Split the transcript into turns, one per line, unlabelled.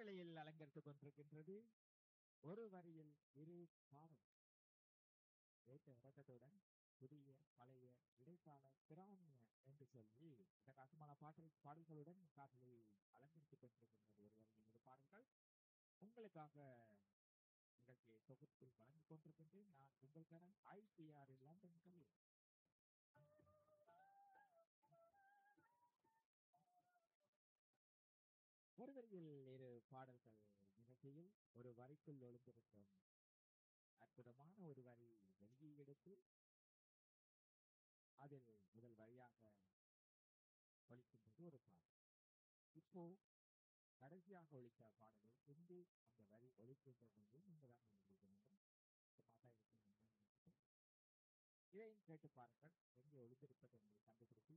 வேளையில் அலங்கரித்துக் கொண்டிருக்கின்றது ஒரு வரியில் இரு பாடல் ஏற்ற இறக்கத்துடன் புதிய பழைய இடைக்கால பிராமிய என்று சொல்லி இந்த காசுமான பாடல் பாடல்களுடன் காதலை அலங்கரித்துக் கொண்டிருக்கின்றது ஒரு வரியில் இரு பாடல்கள் உங்களுக்காக நிகழ்ச்சியை தொகுத்து வழங்கிக் கொண்டிருக்கின்றேன் நான் உங்கள் கடன் ஐபிஆர் லண்டன் கல்லூரி ஒரு வரியில் இரு பாடல்கள் நிகழ்ச்சியில் ஒரு வரிக்குள் ஒளிந்திருக்கும் அற்புதமான ஒரு வரி வெளியே எடுத்து அதில் முதல் வரியாக ஒழிக்கின்றது ஒரு பாடல் இப்போ கடைசியாக ஒழித்த பாடலை எங்கே அந்த வரி ஒழிக்கின்றது என்று நீங்கள் தான் கண்டுபிடிக்க வேண்டும் சும்மாதான் இருக்கும் இதையும் கேட்டு பாருங்கள் எங்கே ஒளிந்திருப்பது என்பதை கண்டுபிடித்து